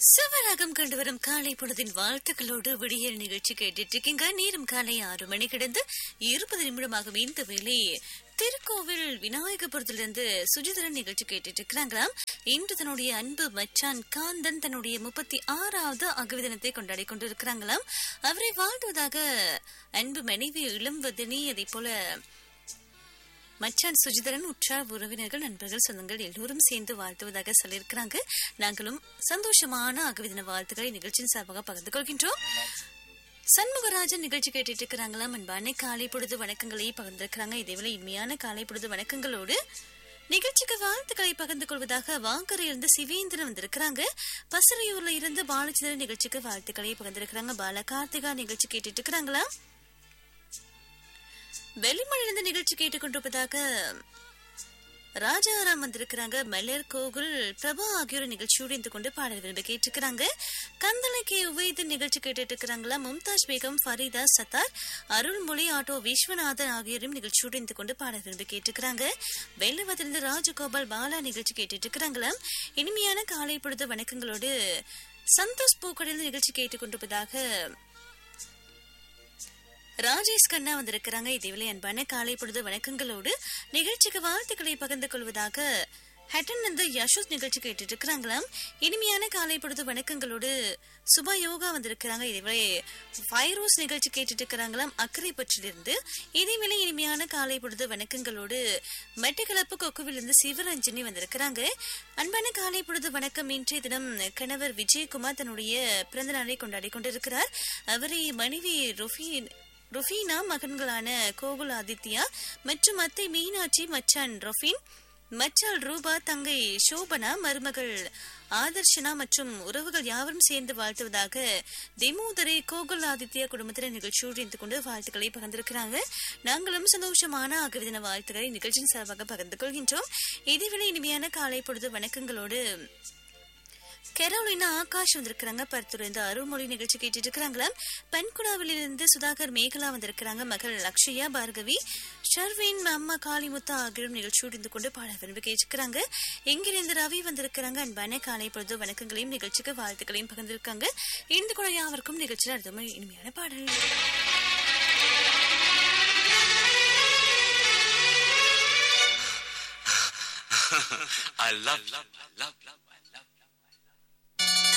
சிவராகம் கண்டு வரும் காலை பொழுதின் வாழ்த்துக்களோடு விடியல் நிகழ்ச்சி கேட்டுட்டு இருக்கீங்க நேரம் காலை ஆறு மணி கிடந்து இருபது நிமிடமாகும் இந்த வேலை திருக்கோவில் விநாயகபுரத்திலிருந்து சுஜிதரன் நிகழ்ச்சி கேட்டுட்டு இருக்கிறாங்களாம் இன்று தன்னுடைய அன்பு மச்சான் காந்தன் தன்னுடைய முப்பத்தி ஆறாவது அகவிதனத்தை கொண்டாடி கொண்டிருக்கிறாங்களாம் அவரை வாழ்த்துவதாக அன்பு மனைவி இளம்வதினி அதே போல மச்சான் சுஜிதரன் உற்றார் உறவினர்கள் நண்பர்கள் சொந்தங்கள் எல்லோரும் சேர்ந்து வாழ்த்துவதாக சொல்லியிருக்கிறாங்க நாங்களும் சந்தோஷமான அகவிதின வாழ்த்துக்களை நிகழ்ச்சியின் சார்பாக பகிர்ந்து கொள்கின்றோம் சண்முகராஜன் நிகழ்ச்சி கேட்டுட்டு இருக்கிறாங்களாம் அன்பான காலை பொழுது வணக்கங்களை பகிர்ந்திருக்கிறாங்க இதேவேளை இனிமையான காலை பொழுது வணக்கங்களோடு நிகழ்ச்சிக்கு வாழ்த்துக்களை பகிர்ந்து கொள்வதாக வாங்கரையிலிருந்து சிவேந்திரன் வந்திருக்கிறாங்க பசறையூர்ல இருந்து பாலச்சந்திரன் நிகழ்ச்சிக்கு வாழ்த்துக்களை பகிர்ந்திருக்கிறாங்க பால கார்த்திகா நிகழ்ச்சி கேட்டுட்டு இருக்கிறாங்களா வெளிமணிலிருந்து நிகழ்ச்சி கேட்டுக்கொண்டிருப்பதாக ராஜாராம் வந்திருக்கிறாங்க மலர் கோகுல் பிரபா ஆகியோர் நிகழ்ச்சியோடு இருந்து கொண்டு பாடல் விரும்ப கேட்டிருக்கிறாங்க கந்தலை கே உவைது நிகழ்ச்சி கேட்டுட்டு இருக்கிறாங்களா மும்தாஜ் பேகம் ஃபரீதா சத்தார் அருள்மொழி ஆட்டோ விஸ்வநாதன் ஆகியோரும் நிகழ்ச்சியோடு இருந்து கொண்டு பாடல் விரும்ப கேட்டிருக்கிறாங்க வெள்ளவத்திலிருந்து ராஜகோபால் பாலா நிகழ்ச்சி கேட்டுட்டு இருக்கிறாங்களா இனிமையான காலை பொழுது வணக்கங்களோடு சந்தோஷ் பூக்கடையில் நிகழ்ச்சி கேட்டுக்கொண்டிருப்பதாக ராஜேஷ் கண்ணா வந்திருக்கிறாங்க இதேவேளை அன்பான காலை பொழுது வணக்கங்களோடு நிகழ்ச்சிக்கு வாழ்த்துக்களை பகிர்ந்து கொள்வதாக ஹட்டன் வந்து யசோத் நிகழ்ச்சி கேட்டுட்டு இருக்கிறாங்களாம் இனிமையான காலை பொழுது வணக்கங்களோடு சுபா யோகா வந்திருக்கிறாங்க இதேவேளை ஃபைரோஸ் நிகழ்ச்சி கேட்டுட்டு இருக்கிறாங்களாம் அக்கறை பற்றிலிருந்து இதேவேளை இனிமையான காலை பொழுது வணக்கங்களோடு மெட்டக்கிளப்பு கொக்குவிலிருந்து சிவரஞ்சனி வந்திருக்கிறாங்க அன்பான காலை பொழுது வணக்கம் இன்றைய தினம் கணவர் விஜயகுமார் தன்னுடைய பிறந்த நாளை கொண்டாடி கொண்டிருக்கிறார் அவரை மனைவி ருஃபி ருஃபீனா மகன்களான கோகுல் ஆதித்யா மற்றும் அத்தை மீனாட்சி மச்சான் ரொஃபின் மச்சால் ரூபா தங்கை சோபனா மருமகள் ஆதர்ஷனா மற்றும் உறவுகள் யாவரும் சேர்ந்து வாழ்த்துவதாக திமோதரை கோகுல் ஆதித்யா குடும்பத்தினர் நிகழ்ச்சியோடு இருந்து கொண்டு வாழ்த்துக்களை பகிர்ந்திருக்கிறாங்க நாங்களும் சந்தோஷமான ஆகவிதன வாழ்த்துக்களை நிகழ்ச்சியின் சார்பாக பகிர்ந்து கொள்கின்றோம் இதேவேளை இனிமையான காலை பொழுது வணக்கங்களோடு கெரோலினா ஆகாஷ் வந்திருக்கிறாங்க பருத்துறைந்து அருள்மொழி நிகழ்ச்சி கேட்டுட்டு இருக்கிறாங்களா பன்குடாவிலிருந்து சுதாகர் மேகலா வந்திருக்கிறாங்க மகள் அக்ஷயா பார்கவி ஷர்வின் அம்மா காளிமுத்தா ஆகியோரும் நிகழ்ச்சியோடு இருந்து கொண்டு பாட விரும்பி கேட்டுக்கிறாங்க எங்கிருந்து ரவி வந்திருக்கிறாங்க அன்பான காலை பொழுது வணக்கங்களையும் நிகழ்ச்சிக்கு வாழ்த்துக்களையும் பகிர்ந்திருக்காங்க இருந்து கூட யாவருக்கும் நிகழ்ச்சியில் அடுத்த இனிமையான பாடல் I love, love, love, love.